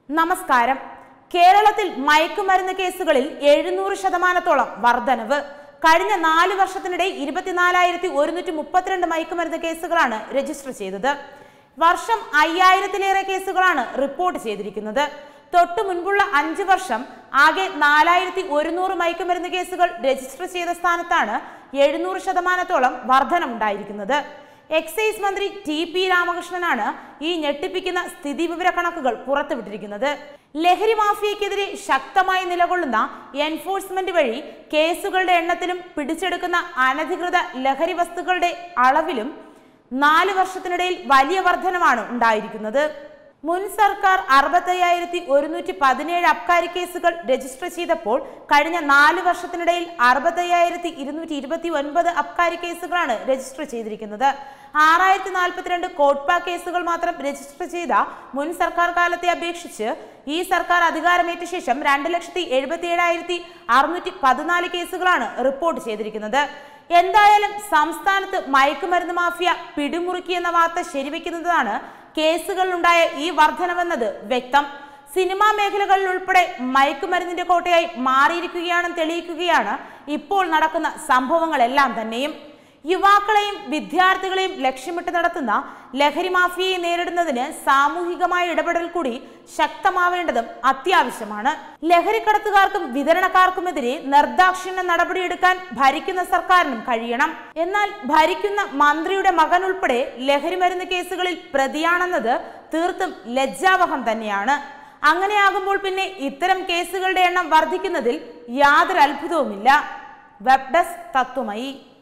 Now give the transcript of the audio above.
നമസ്കാരം കേരളത്തിൽ മയക്കുമരുന്ന് കേസുകളിൽ എഴുന്നൂറ് ശതമാനത്തോളം വർധനവ് കഴിഞ്ഞ നാല് വർഷത്തിനിടെ ഇരുപത്തിനാലായിരത്തി ഒരുന്നൂറ്റി മുപ്പത്തിരണ്ട് മയക്കുമരുന്ന് കേസുകളാണ് രജിസ്റ്റർ ചെയ്തത് വർഷം അയ്യായിരത്തിലേറെ കേസുകളാണ് റിപ്പോർട്ട് ചെയ്തിരിക്കുന്നത് തൊട്ടു മുൻപുള്ള അഞ്ച് വർഷം ആകെ നാലായിരത്തി ഒരുന്നൂറ് മയക്കുമരുന്ന് കേസുകൾ രജിസ്റ്റർ ചെയ്ത സ്ഥാനത്താണ് എഴുന്നൂറ് ശതമാനത്തോളം വർധനമുണ്ടായിരിക്കുന്നത് എക്സൈസ് മന്ത്രി ടി പി രാമകൃഷ്ണനാണ് ഈ ഞെട്ടിപ്പിക്കുന്ന സ്ഥിതിവിവര കണക്കുകൾ പുറത്തുവിട്ടിരിക്കുന്നത് ലഹരി മാഫിയക്കെതിരെ ശക്തമായി നിലകൊള്ളുന്ന എൻഫോഴ്സ്മെന്റ് വഴി കേസുകളുടെ എണ്ണത്തിലും പിടിച്ചെടുക്കുന്ന അനധികൃത ലഹരി വസ്തുക്കളുടെ അളവിലും നാല് വർഷത്തിനിടയിൽ വലിയ വർധനമാണ് ഉണ്ടായിരിക്കുന്നത് മുൻ സർക്കാർ അറുപത്തയ്യായിരത്തി ഒരുന്നൂറ്റി പതിനേഴ് അബ്കാരി കേസുകൾ രജിസ്റ്റർ ചെയ്തപ്പോൾ കഴിഞ്ഞ നാല് വർഷത്തിനിടയിൽ അറുപത്തയ്യായിരത്തി ഇരുന്നൂറ്റി ഇരുപത്തി ഒൻപത് അബ്കാരി കേസുകളാണ് രജിസ്റ്റർ ചെയ്തിരിക്കുന്നത് ആറായിരത്തി നാൽപ്പത്തിരണ്ട് കോട്ട്പ കേസുകൾ മാത്രം രജിസ്റ്റർ ചെയ്ത മുൻ സർക്കാർ കാലത്തെ അപേക്ഷിച്ച് ഈ സർക്കാർ അധികാരമേറ്റ ശേഷം രണ്ട് ലക്ഷത്തി എഴുപത്തി ഏഴായിരത്തി അറുന്നൂറ്റി പതിനാല് കേസുകളാണ് റിപ്പോർട്ട് ചെയ്തിരിക്കുന്നത് എന്തായാലും സംസ്ഥാനത്ത് മയക്കുമരുന്ന് മാഫിയ പിടിമുറുക്കിയെന്ന വാർത്ത ശരിവെക്കുന്നതാണ് കേസുകളിലുണ്ടായ ഈ വർധനവെന്നത് വ്യക്തം സിനിമാ മേഖലകളിൽ ഉൾപ്പെടെ മയക്കുമരുന്നിന്റെ കോട്ടയായി മാറിയിരിക്കുകയാണെന്ന് തെളിയിക്കുകയാണ് ഇപ്പോൾ നടക്കുന്ന സംഭവങ്ങളെല്ലാം തന്നെയും യുവാക്കളെയും വിദ്യാർത്ഥികളെയും ലക്ഷ്യമിട്ട് നടത്തുന്ന ലഹരി മാഫിയയെ നേരിടുന്നതിന് സാമൂഹികമായ ഇടപെടൽ കൂടി ശക്തമാവേണ്ടതും അത്യാവശ്യമാണ് ലഹരിക്കടത്തുകാർക്കും വിതരണക്കാർക്കുമെതിരെ നിർദാക്ഷിണ്യ നടപടിയെടുക്കാൻ ഭരിക്കുന്ന സർക്കാരിനും കഴിയണം എന്നാൽ ഭരിക്കുന്ന മന്ത്രിയുടെ മകൻ ഉൾപ്പെടെ ലഹരിമരുന്ന് കേസുകളിൽ പ്രതിയാണെന്നത് തീർത്തും ലജ്ജാവഹം തന്നെയാണ് അങ്ങനെയാകുമ്പോൾ പിന്നെ ഇത്തരം കേസുകളുടെ എണ്ണം വർദ്ധിക്കുന്നതിൽ യാതൊരു അത്ഭുതവുമില്ല വെബ് ഡെസ്ക് തത്വമയി